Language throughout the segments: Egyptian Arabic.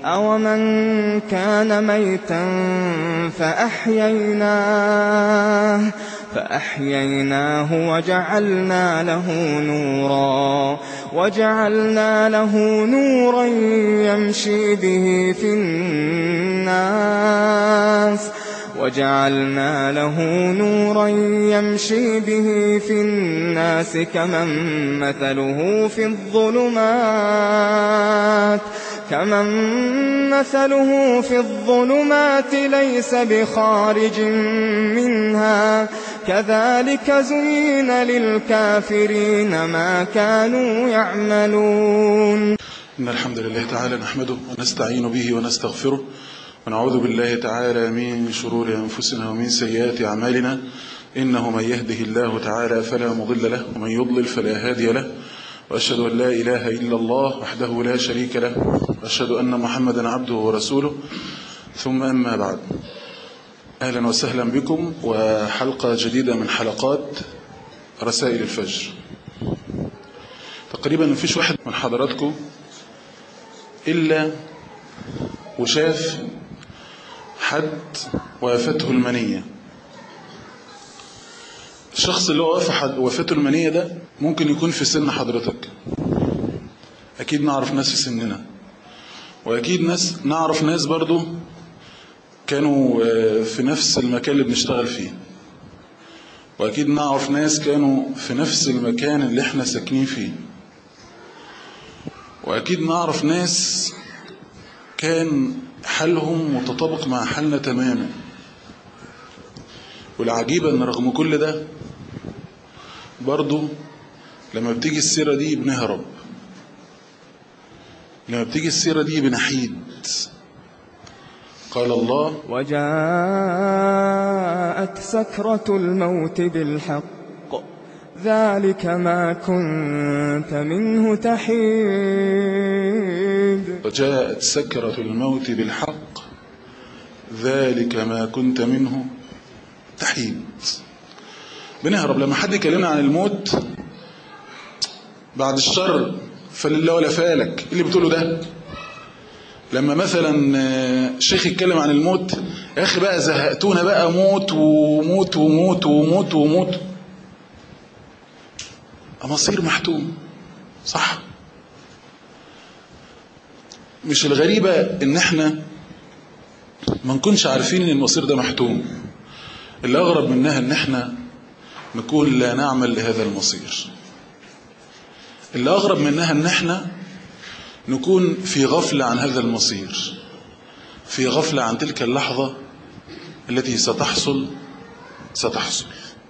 أَوَمَن كَانَ مَيْتًا فَأَحْيَيْنَاهُ فَأَحْيَيْنَاهُ وَجَعَلْنَا لَهُ نُورًا يَمْشِي بِهِ فِي النَّاسِ وَجَعَلْنَا لَهُ نُورًا يَمْشِي بِهِ فِي النَّاسِ كَمَن مَّثَلُهُ فِي الظُّلُمَاتِ لَيْسَ بِخَارِجٍ مِّنْهَا كَذَٰلِكَ زُيِّنَ لِلْكَافِرِينَ مَا كَانُوا يَعْمَلُونَ إن الحمد لله تعالى نحمده ونستعين به ونستغفره ونعوذ بالله تعالى من شرور أنفسنا ومن سيئات أعمالنا إنه من يهده الله تعالى فلا مضل له ومن يضلل فلا هادي له وأشهد أن لا إله إلا الله وحده لا شريك له وأشهد أن محمدا عبده ورسوله ثم أما بعد أهلا وسهلا بكم وحلقة جديدة من حلقات رسائل الفجر تقريبا مفيش واحد من حضراتكم إلا وشاف حد وافته المنية الشخص اللي هو وافته المنية ده ممكن يكون في سن حضرتك أكيد نعرف ناس في سننا وأكيد ناس نعرف ناس برضو كانوا في نفس المكان اللي بنشتغل فيه وأكيد نعرف ناس كانوا في نفس المكان اللي احنا ساكنين فيه وأكيد نعرف ناس كان حالهم متطابق مع حالنا تماما والعجيب ان رغم كل ده برضو لما بتيجي السيرة دي بنهرب لما بتيجي السيرة دي بنحيد قال الله وجاءت سكرة الموت بالحق ذلك ما كنت منه تحيد وجاءت سكرة الموت بالحق ذلك ما كنت منه تحيد بنهرب لما حد يكلمنا عن الموت بعد الشر فلله ولا فالك اللي بتقوله ده لما مثلا شيخ يتكلم عن الموت يا اخي بقى زهقتونا بقى موت وموت وموت وموت وموت مصير محتوم صح مش الغريبة ان احنا ما نكونش عارفين ان المصير ده محتوم اللي اغرب منها ان احنا نكون لا نعمل لهذا المصير اللي اغرب منها ان احنا نكون في غفلة عن هذا المصير في غفلة عن تلك اللحظة التي ستحصل ستحصل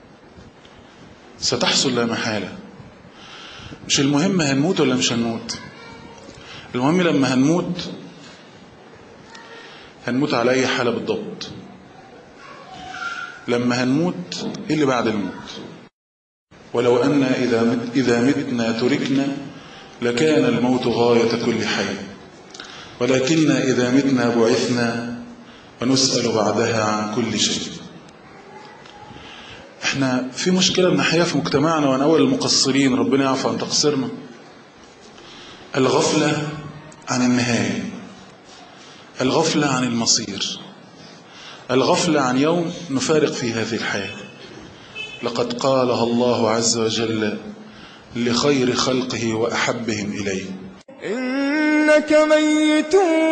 ستحصل لا محالة مش المهم هنموت ولا مش هنموت المهم لما هنموت هنموت على أي حالة بالضبط لما هنموت إيه اللي بعد الموت ولو أن إذا, مت إذا متنا تركنا لكان الموت غاية كل حي ولكن إذا متنا بعثنا ونسأل بعدها عن كل شيء احنا في مشكلة بنحياها في مجتمعنا وانا اول المقصرين ربنا يعفو عن تقصيرنا الغفلة عن النهاية الغفلة عن المصير الغفلة عن يوم نفارق في هذه الحياة لقد قالها الله عز وجل لخير خلقه وأحبهم إليه إنك ميت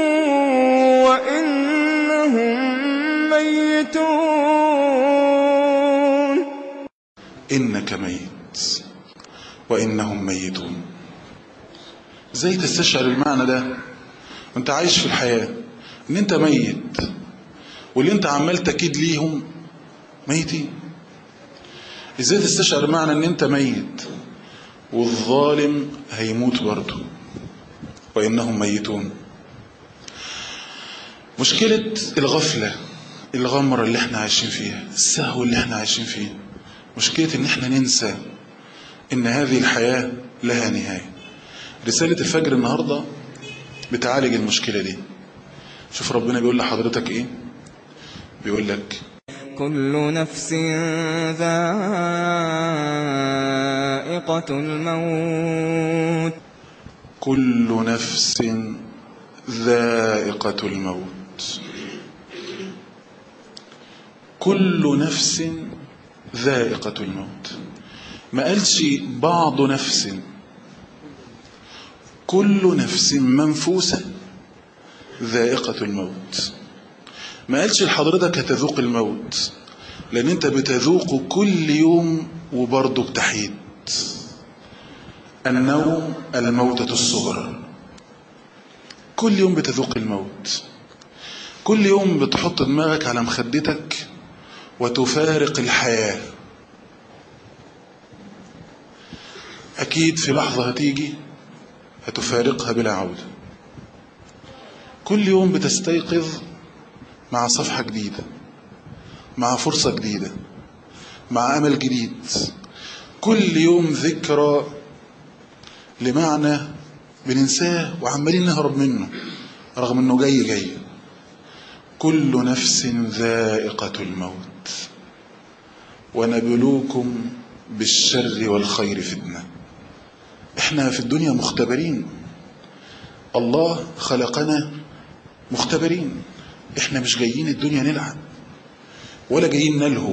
وإنهم ميتون إنك ميت وإنهم ميتون ازاي تستشعر المعنى ده وانت عايش في الحياة ان انت ميت واللي انت عمال تكيد ليهم ميتين ازاي تستشعر معنى ان انت ميت والظالم هيموت برضه وانهم ميتون مشكلة الغفلة الغمرة اللي احنا عايشين فيها السهو اللي احنا عايشين فيه مشكلة ان احنا ننسى ان هذه الحياة لها نهاية رسالة الفجر النهاردة بتعالج المشكلة دي شوف ربنا بيقول لحضرتك ايه بيقول لك كل نفس ذائقة الموت كل نفس ذائقة الموت كل نفس ذائقة الموت ما قالش بعض نفس كل نفس منفوسة ذائقة الموت ما قالش لحضرتك هتذوق الموت لأن أنت بتذوقه كل يوم وبرضه بتحيد النوم الموتة الصغرى كل يوم بتذوق الموت كل يوم بتحط دماغك على مخدتك وتفارق الحياة أكيد في لحظة هتيجي هتفارقها بلا عودة كل يوم بتستيقظ مع صفحة جديدة مع فرصة جديدة مع أمل جديد كل يوم ذكرى لمعنى بننساه وعمالين نهرب منه رغم انه جاي جاي كل نفس ذائقة الموت ونبلوكم بالشر والخير فتنة احنا في الدنيا مختبرين الله خلقنا مختبرين احنا مش جايين الدنيا نلعب ولا جايين نلهو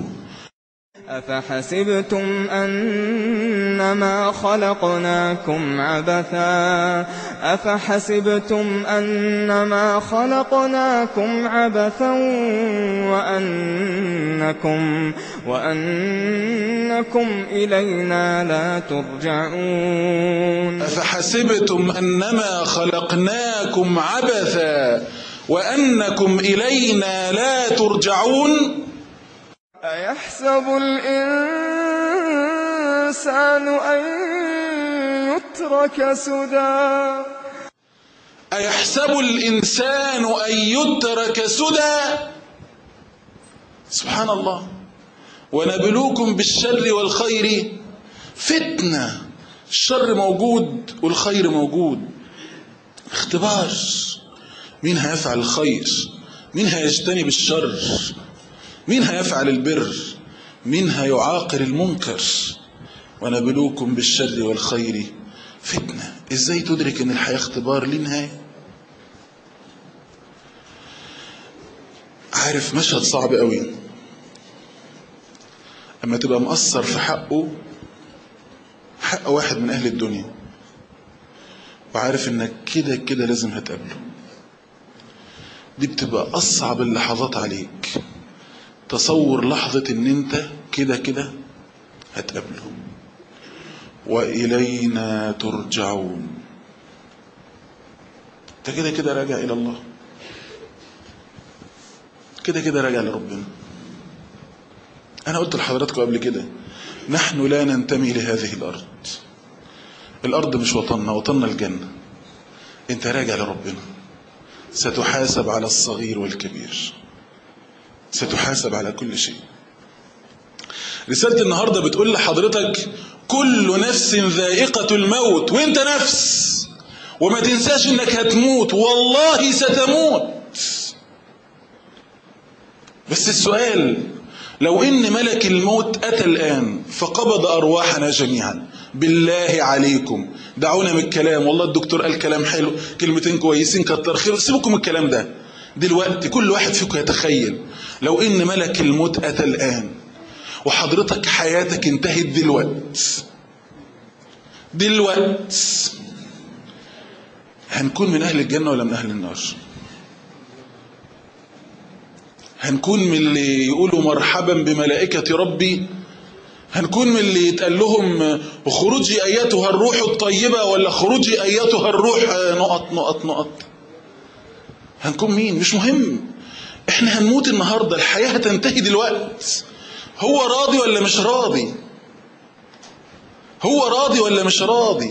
أفحسبتم أنما خلقناكم عبثا أفحسبتم أنما خلقناكم عبثا وأنكم وأنكم إلينا لا ترجعون أفحسبتم أنما خلقناكم عبثا وأنكم إلينا لا ترجعون أيحسب الإنسان أن يترك سدى أيحسب الإنسان أن يترك سدى سبحان الله ونبلوكم بالشر والخير فتنة الشر موجود والخير موجود اختبار مين هيفعل الخير مين هيجتنب الشر مين هيفعل البر مين هيعاقر المنكر ونبلوكم بالشر والخير فتنة ازاي تدرك ان الحياة اختبار ليه نهاية عارف مشهد صعب قوي اما تبقى مقصر في حقه حق واحد من اهل الدنيا وعارف انك كده كده لازم هتقابله دي بتبقى اصعب اللحظات عليك تصور لحظة ان انت كده كده هتقابله وإلينا ترجعون انت كده كده راجع إلى الله كده كده راجع لربنا أنا قلت لحضراتكم قبل كده نحن لا ننتمي لهذه الأرض الأرض مش وطننا وطننا الجنة انت راجع لربنا ستحاسب على الصغير والكبير ستحاسب على كل شيء رسالة النهاردة بتقول لحضرتك كل نفس ذائقة الموت وانت نفس وما تنساش انك هتموت والله ستموت بس السؤال لو ان ملك الموت اتى الان فقبض ارواحنا جميعا بالله عليكم دعونا من الكلام والله الدكتور قال كلام حلو كلمتين كويسين كتر خير سيبكم من الكلام ده دلوقتي كل واحد فيكم يتخيل لو ان ملك الموت اتى الان وحضرتك حياتك انتهت دلوقت دلوقت هنكون من اهل الجنة ولا من اهل النار هنكون من اللي يقولوا مرحبا بملائكة ربي هنكون من اللي يتقال لهم خروجي ايتها الروح الطيبة ولا خروجي ايتها الروح نقط نقط نقط هنكون مين مش مهم احنا هنموت النهاردة الحياة هتنتهي دلوقت هو راضي ولا مش راضي هو راضي ولا مش راضي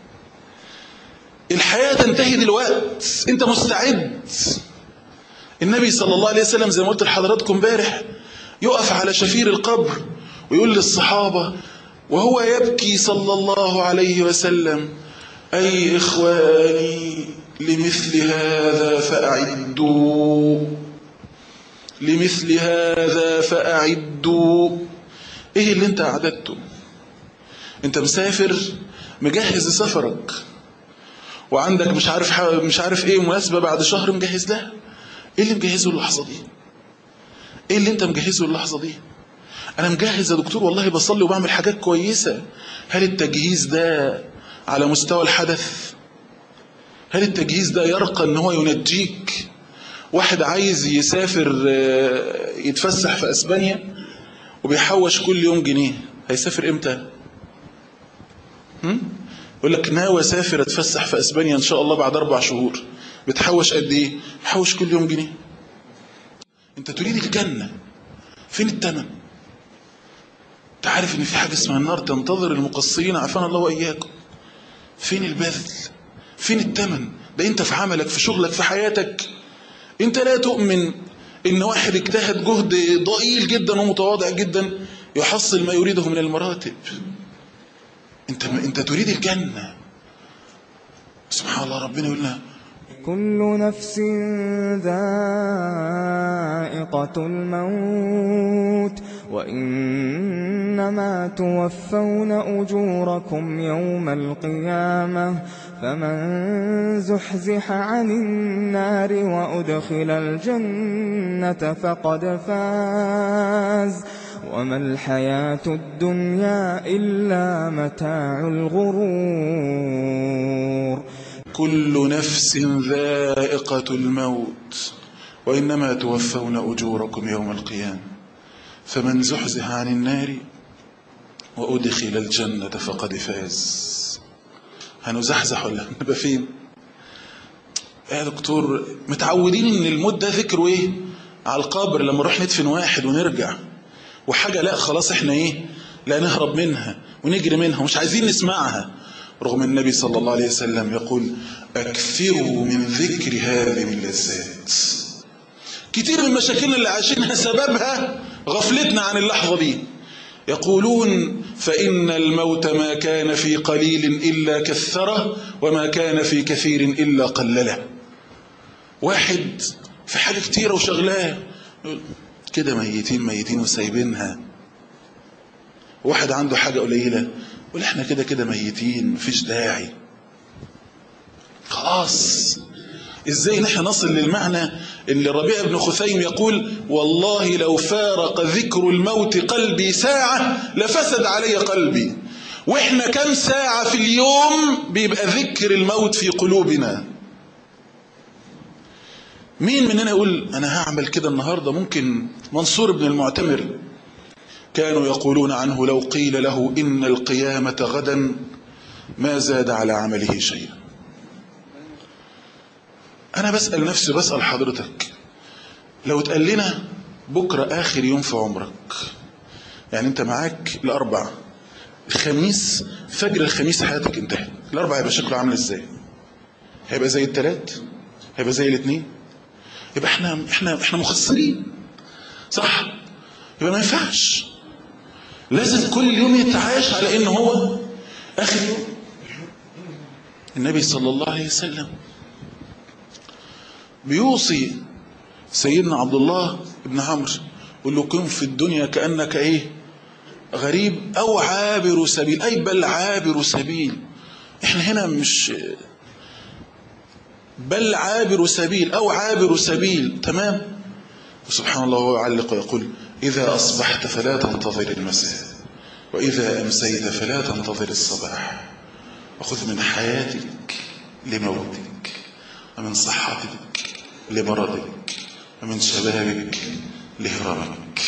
الحياة تنتهي دلوقت انت مستعد النبي صلى الله عليه وسلم زي ما قلت لحضراتكم امبارح يقف على شفير القبر ويقول للصحابة وهو يبكي صلى الله عليه وسلم أي إخواني لمثل هذا فأعدوا لمثل هذا فأعدوا إيه اللي أنت أعددته أنت مسافر مجهز سفرك وعندك مش عارف ح- مش عارف ايه مناسبة بعد شهر مجهز لها ايه اللي مجهزه اللحظة دي ايه اللي انت مجهزه اللحظة دي انا مجهز يا دكتور والله بصلي وبعمل حاجات كويسة هل التجهيز ده على مستوى الحدث هل التجهيز ده يرقى ان هو ينجيك واحد عايز يسافر آه، يتفسح في اسبانيا وبيحوش كل يوم جنيه هيسافر امتى هم؟ يقول لك ناوي اسافر اتفسح في اسبانيا ان شاء الله بعد اربع شهور بتحوش قد ايه بحوش كل يوم جنيه انت تريد الجنه فين الثمن انت عارف ان في حاجه اسمها النار تنتظر المقصرين عافانا الله واياكم فين البذل فين الثمن ده انت في عملك في شغلك في حياتك انت لا تؤمن ان واحد اجتهد جهد ضئيل جدا ومتواضع جدا يحصل ما يريده من المراتب انت انت تريد الجنه سبحان الله ربنا يقول لنا كل نفس ذائقة الموت وإنما توفون أجوركم يوم القيامة فمن زحزح عن النار وأدخل الجنة فقد فاز وما الحياة الدنيا إلا متاع الغرور كل نفس ذائقة الموت وإنما توفون أجوركم يوم القيامة فمن زحزح عن النار وأدخل الجنة فقد فاز هنزحزح ولا نبقى فين يا دكتور متعودين ان الموت ده ذكره ايه على القبر لما نروح ندفن واحد ونرجع وحاجة لا خلاص احنا ايه لا نهرب منها ونجري منها ومش عايزين نسمعها رغم النبي صلى الله عليه وسلم يقول أكثروا من ذكر هذه اللذات كتير من مشاكلنا اللي عايشينها سببها غفلتنا عن اللحظة دي يقولون فإن الموت ما كان في قليل إلا كثره وما كان في كثير إلا قلله واحد في حاجة كتيرة وشغلاه يقول كده ميتين ميتين وسايبينها واحد عنده حاجة قليلة يقول احنا كده كده ميتين مفيش داعي خلاص ازاي نحن نصل للمعنى اللي ربيع بن خثيم يقول والله لو فارق ذكر الموت قلبي ساعة لفسد علي قلبي واحنا كم ساعة في اليوم بيبقى ذكر الموت في قلوبنا مين مننا يقول انا هعمل كده النهاردة ممكن منصور بن المعتمر كانوا يقولون عنه لو قيل له إن القيامة غدا ما زاد على عمله شيئا أنا بسأل نفسي بسأل حضرتك لو اتقال لنا بكرة آخر يوم في عمرك يعني أنت معاك الأربع الخميس فجر الخميس حياتك انتهت الأربع هيبقى شكله عامل إزاي هيبقى زي التلات هيبقى زي الاثنين يبقى احنا احنا احنا مخسرين صح يبقى ما ينفعش لازم كل يوم يتعايش على انه هو اخر يوم النبي صلى الله عليه وسلم بيوصي سيدنا عبد الله بن عمرو يقول له كن في الدنيا كانك ايه غريب او عابر سبيل اي بل عابر سبيل احنا هنا مش بل عابر سبيل او عابر سبيل تمام وسبحان الله هو يعلق ويقول إذا أصبحت فلا تنتظر المساء وإذا أمسيت فلا تنتظر الصباح وخذ من حياتك لموتك ومن صحتك لمرضك ومن شبابك لهرمك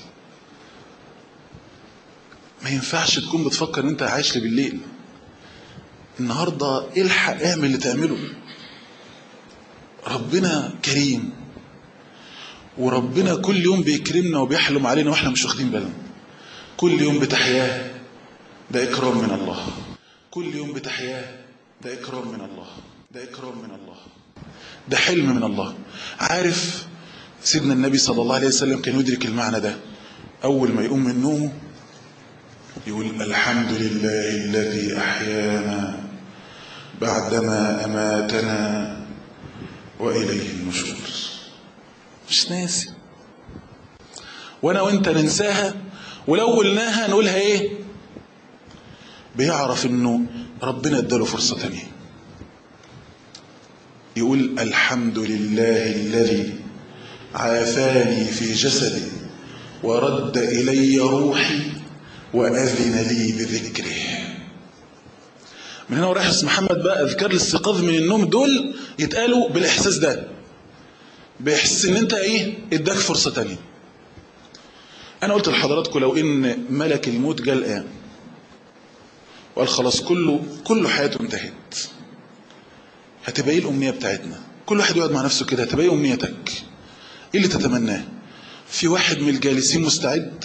ما ينفعش تكون بتفكر ان انت عايش لي بالليل النهارده الحق اعمل اللي تعمله ربنا كريم وربنا كل يوم بيكرمنا وبيحلم علينا واحنا مش واخدين بالنا كل يوم بتحياه ده اكرام من الله كل يوم بتحياه ده اكرام من الله ده اكرام من الله ده حلم من الله عارف سيدنا النبي صلى الله عليه وسلم كان يدرك المعنى ده اول ما يقوم من نومه يقول الحمد لله الذي احيانا بعدما اماتنا واليه النشور مش ناسي وانا وانت ننساها ولو قلناها نقولها ايه بيعرف انه ربنا اداله فرصة تانية يقول الحمد لله الذي عافاني في جسدي ورد إلي روحي وأذن لي بذكره من هنا ورايح اسم محمد بقى أذكار الاستيقاظ من النوم دول يتقالوا بالإحساس ده بإحساس إن أنت إيه إداك فرصة تانية أنا قلت لحضراتكم لو إن ملك الموت جاء الآن وقال خلاص كله كله حياته انتهت هتبقى ايه الامنيه بتاعتنا كل واحد يقعد مع نفسه كده هتبقى ايه امنيتك ايه اللي تتمناه في واحد من الجالسين مستعد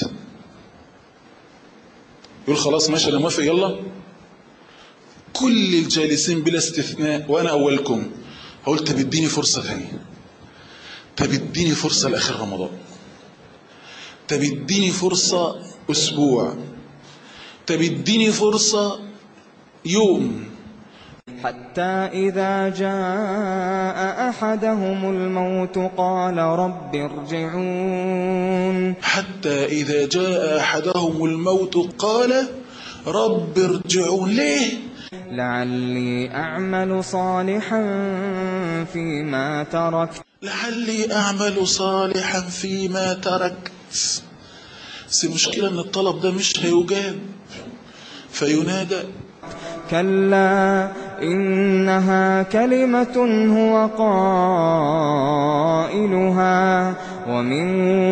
يقول خلاص ماشي انا موافق يلا كل الجالسين بلا استثناء وانا اولكم هقول طب اديني فرصه ثانيه طب اديني فرصه لاخر رمضان طب اديني فرصه اسبوع طب اديني فرصه يوم حتى إذا جاء أحدهم الموت قال رب ارجعون حتى إذا جاء أحدهم الموت قال رب ارجعون ليه لعلي أعمل صالحا فيما تركت لعلي أعمل صالحا فيما تركت بس المشكلة أن الطلب ده مش هيجاب فينادى كلا إنها كلمة هو قائلها ومن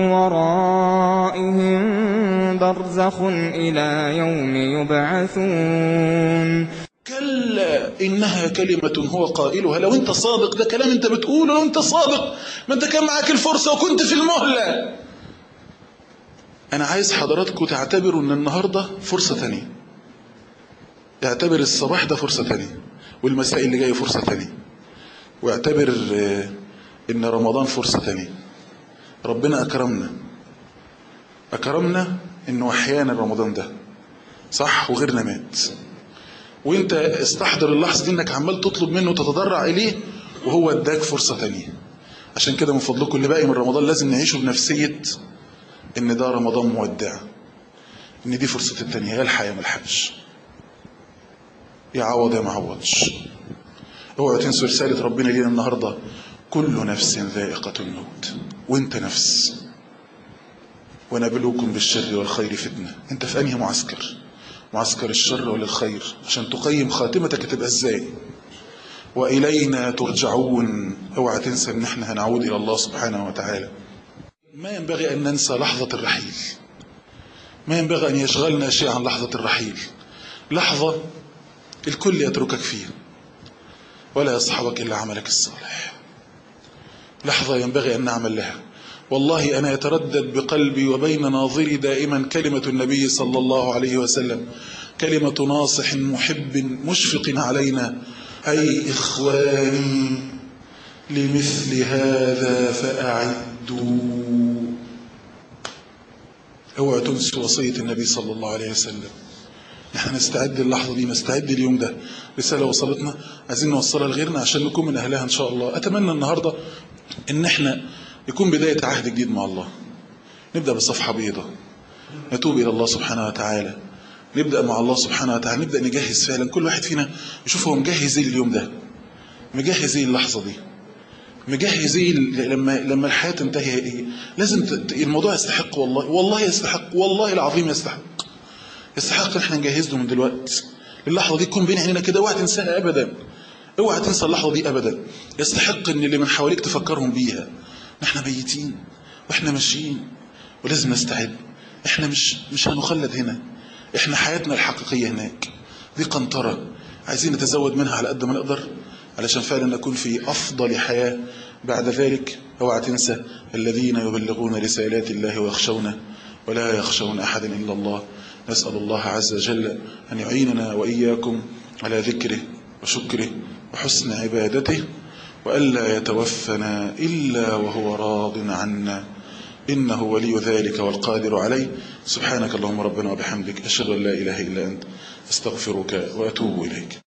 ورائهم برزخ إلى يوم يبعثون كلا إنها كلمة هو قائلها لو أنت صادق ده كلام أنت بتقوله لو أنت صادق ما أنت كان معاك الفرصة وكنت في المهلة أنا عايز حضراتكم تعتبروا أن النهاردة فرصة تانية اعتبر الصباح ده فرصة تانية والمساء اللي جاي فرصة تانية واعتبر آه، ان رمضان فرصة تانية ربنا اكرمنا اكرمنا انه احيانا رمضان ده صح وغيرنا مات وانت استحضر اللحظة دي انك عمال تطلب منه وتتضرع اليه وهو اداك فرصة تانية عشان كده من فضلكم اللي باقي من رمضان لازم نعيشه بنفسية ان ده رمضان مودع ان دي فرصة التانية يا الحياة ملحقش يعوض يا معوضش اوعوا تنسوا رسالة ربنا لينا النهاردة كل نفس ذائقة الموت وانت نفس ونبلوكم بالشر والخير فتنة انت في انهي معسكر معسكر الشر ولا الخير عشان تقيم خاتمتك تبقى ازاي والينا ترجعون اوعى تنسى ان احنا هنعود الى الله سبحانه وتعالى ما ينبغي ان ننسى لحظة الرحيل ما ينبغي ان يشغلنا شيء عن لحظة الرحيل لحظة الكل يتركك فيها ولا يصحبك إلا عملك الصالح لحظة ينبغي أن نعمل لها والله أنا يتردد بقلبي وبين ناظري دائما كلمة النبي صلى الله عليه وسلم كلمة ناصح محب مشفق علينا أي إخواني لمثل هذا فأعدوا اوعوا تنسوا وصية النبي صلى الله عليه وسلم نحن نستعد اللحظة دي نستعد اليوم ده رسالة وصلتنا عايزين نوصلها لغيرنا عشان نكون من أهلها إن شاء الله أتمنى النهاردة إن احنا يكون بداية عهد جديد مع الله نبدأ بصفحة بيضة نتوب إلى الله سبحانه وتعالى نبدأ مع الله سبحانه وتعالى نبدأ نجهز فعلا كل واحد فينا يشوف هو مجهز ايه اليوم ده مجهز ايه اللحظة دي مجهز ايه لما لما الحياة تنتهي ايه لازم ت... الموضوع يستحق والله والله يستحق والله العظيم يستحق يستحق احنا نجهز له من دلوقتي اللحظة دي تكون بين عينينا كده اوعى تنساها ابدا اوعى تنسى اللحظة دي ابدا يستحق ان اللي من حواليك تفكرهم بيها احنا ميتين واحنا ماشيين ولازم نستعد احنا مش مش هنخلد هنا احنا حياتنا الحقيقية هناك دي قنطرة عايزين نتزود منها على قد ما نقدر علشان فعلا نكون في أفضل حياة بعد ذلك اوعى تنسى الذين يبلغون رسالات الله ويخشونه ولا يخشون أحدا إلا الله نسأل الله عز وجل أن يعيننا وإياكم على ذكره وشكره وحسن عبادته وألا يتوفنا إلا وهو راض عنا إنه ولي ذلك والقادر عليه سبحانك اللهم ربنا وبحمدك أشهد أن لا إله إلا أنت أستغفرك وأتوب إليك